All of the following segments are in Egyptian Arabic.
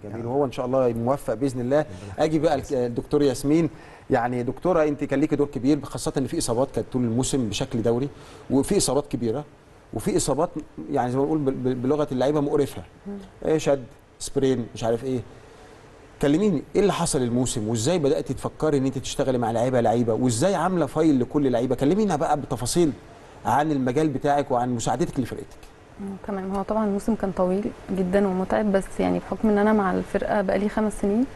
جميل وهو ان شاء الله موفق باذن الله اجي بقى الدكتور ياسمين يعني دكتوره انت كان ليكي دور كبير خاصه ان في اصابات كانت طول الموسم بشكل دوري وفي اصابات كبيره وفي اصابات يعني زي ما بنقول بال- بلغه اللعيبه مقرفه إيه شد سبرين مش عارف ايه كلميني ايه اللي حصل الموسم وازاي بدات تفكري ان انت تشتغلي مع لعيبه لعيبه وازاي عامله فايل لكل لعيبه كلمينا بقى بتفاصيل عن المجال بتاعك وعن مساعدتك لفرقتك تمام هو طبعا الموسم كان طويل جدا ومتعب بس يعني بحكم ان انا مع الفرقه بقالي خمس سنين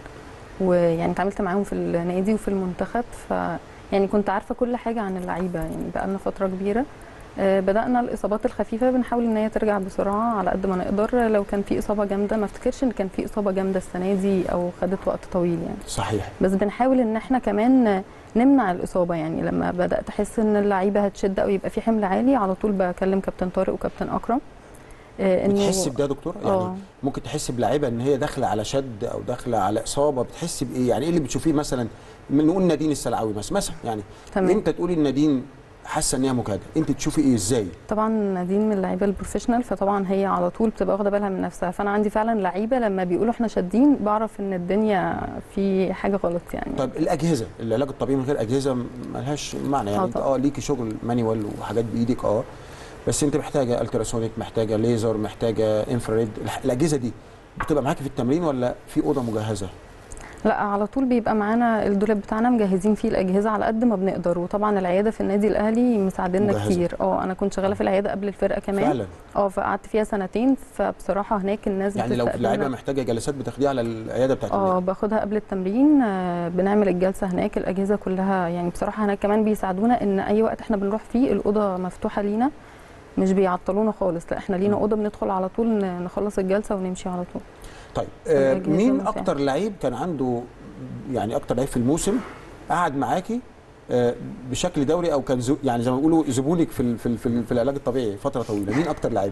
ويعني اتعاملت معاهم في النادي وفي المنتخب ف يعني كنت عارفه كل حاجه عن اللعيبه يعني بقالنا فتره كبيره آه، بدانا الاصابات الخفيفه بنحاول ان هي ترجع بسرعه على قد ما نقدر لو كان في اصابه جامده ما افتكرش ان كان في اصابه جامده السنه دي او خدت وقت طويل يعني صحيح بس بنحاول ان احنا كمان نمنع الاصابه يعني لما بدات احس ان اللعيبه هتشد او يبقى في حمل عالي على طول بكلم كابتن طارق وكابتن اكرم آه، بتحس بده يا دكتور يعني آه. ممكن تحس بلعيبه ان هي داخله على شد او داخله على اصابه بتحس بايه يعني ايه اللي بتشوفيه مثلا من نقول نادين السلعوي مثلا مثلا يعني تمام. انت تقولي ان نادين حاسه ان هي مجهده انت تشوفي ايه ازاي طبعا نادين من اللعيبه البروفيشنال فطبعا هي على طول بتبقى واخده بالها من نفسها فانا عندي فعلا لعيبه لما بيقولوا احنا شادين بعرف ان الدنيا في حاجه غلط يعني طيب الاجهزه العلاج الطبيعي من غير اجهزه ملهاش معنى يعني آه انت طبعا. اه ليكي شغل مانيوال وحاجات بايدك اه بس انت محتاجه التراسونيك محتاجه ليزر محتاجه انفراريد الح- الاجهزه دي بتبقى معاكي في التمرين ولا في اوضه مجهزه لا على طول بيبقى معانا الدولاب بتاعنا مجهزين فيه الاجهزه على قد ما بنقدر وطبعا العياده في النادي الاهلي مساعديننا مجهزة. كتير اه انا كنت شغاله في العياده قبل الفرقه كمان فعلا اه فقعدت فيها سنتين فبصراحه هناك الناس يعني لو في بتستقبلنا- لعيبه محتاجه جلسات بتاخديها على العياده بتاعت اه النادي باخدها قبل التمرين آه، بنعمل الجلسه هناك الاجهزه كلها يعني بصراحه هناك كمان بيساعدونا ان اي وقت احنا بنروح فيه الاوضه مفتوحه لينا مش بيعطلونا خالص لا احنا لينا مم. اوضه بندخل على طول ن- نخلص الجلسه ونمشي على طول طيب آه الأجهزة مين المساعدة. اكتر لعيب كان عنده يعني اكتر لعيب في الموسم قعد معاكي آه بشكل دوري او كان زو يعني زي ما بيقولوا زبونك في ال- في ال- في, ال- في العلاج الطبيعي فتره طويله مين اكتر لعيبه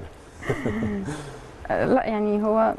آه، لا يعني هو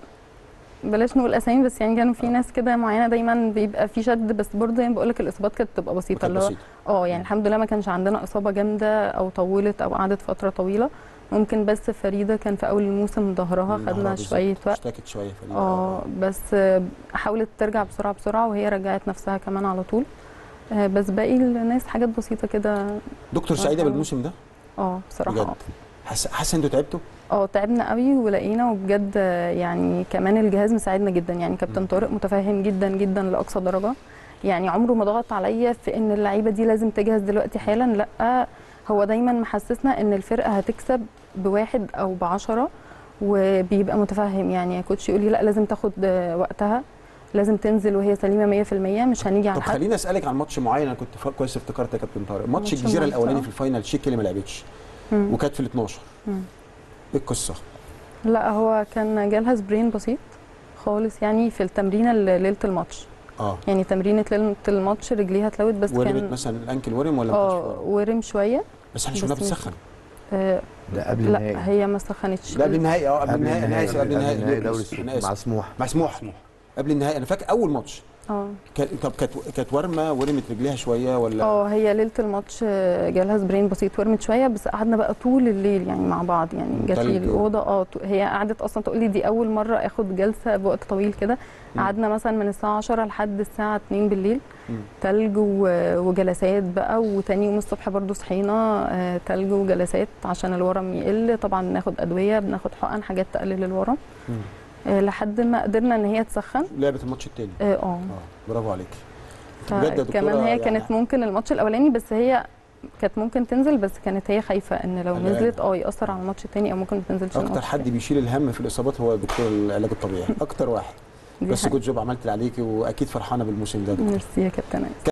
بلاش نقول اسامي بس يعني كانوا في ناس كده معينه دايما بيبقى في شد بس برضه زي ما بقول لك الاصابات كانت بتبقى بسيطه كانت اللي هو بسيطة. اه يعني الحمد لله ما كانش عندنا اصابه جامده او طولت او قعدت فتره طويله ممكن بس فريده كان في اول الموسم ظهرها ظهرها خدنا بالظبط. شويه وقت اشتكت شويه فريده اه بس آه، حاولت ترجع بسرعه بسرعه وهي رجعت نفسها كمان على طول آه، بس باقي الناس حاجات بسيطه كده دكتور آه، سعيده طبعاً. بالموسم ده اه بصراحه بجد اه حاسه حاسه انتوا تعبتوا اه تعبنا قوي ولقينا وبجد آه، يعني كمان الجهاز مساعدنا جدا يعني كابتن مم. طارق متفاهم جدا جدا لاقصى درجه يعني عمره ما ضغط عليا في ان اللعيبه دي لازم تجهز دلوقتي حالا لا هو دايما محسسنا ان الفرقه هتكسب بواحد او بعشرة وبيبقى متفهم يعني يا كوتش يقول لي لا لازم تاخد آه، وقتها لازم تنزل وهي سليمه 100% مش هنيجي على طب حد خليني اسالك عن ماتش معين انا كنت فا- كويس افتكرت يا كابتن طارق ماتش ماتش الجزيره مالطا. الاولاني في الفاينل شيك اللي ما لعبتش مم. وكانت في ال 12 مم. ايه القصه لا هو كان جالها سبرين بسيط خالص يعني في التمرينه اللي ليله الماتش اه يعني تمرينه ليله الماتش رجليها اتلوت بس ورمت كان مثلا الانكل ورم ولا ما كانش اه ورم؟ ورم شويه بس احنا شفناها بس مش- بتسخن آه ده قبل النهائي لا هي ما سخنتش ده قبل النهائي اه قبل قبل النهائي انا اسف قبل النهائي دوري أنا السوبر آسف. مع سموحه مع سموحه قبل النهائي انا فاكر اول ماتش اه كان طب كانت كانت ورمه ورمت رجليها شويه ولا اه هي ليله الماتش آه، جالها سبرين بسيط ورمت شويه بس قعدنا بقى طول الليل يعني مع بعض يعني جات لي تلج. الاوضه اه ط- هي قعدت اصلا تقول لي دي اول مره اخد جلسه بوقت طويل كده مم. قعدنا مثلا من الساعه 10 لحد الساعه 2 بالليل مم. تلج و- وجلسات بقى وتاني يوم الصبح برضو صحينا آه، تلج وجلسات عشان الورم يقل طبعا بناخد ادويه بناخد حقن حاجات تقلل الورم مم. آه، لحد ما قدرنا ان هي تسخن لعبت الماتش الثاني اه آه. اه برافو عليك بجد يا دكتورة كمان هي يعني كانت ممكن الماتش الاولاني بس هي كانت ممكن تنزل بس كانت هي خايفه ان لو قلقانة. نزلت اه ياثر على الماتش التاني او ممكن ما تنزلش اكتر الماتش حد بيشيل الهم في الاصابات هو دكتور العلاج الطبيعي اكتر واحد التاني. دي بس حقيقة. جود جوب عملت اللي عليكي واكيد فرحانه بالموسم ده يا دكتور ميرسي يا كابتن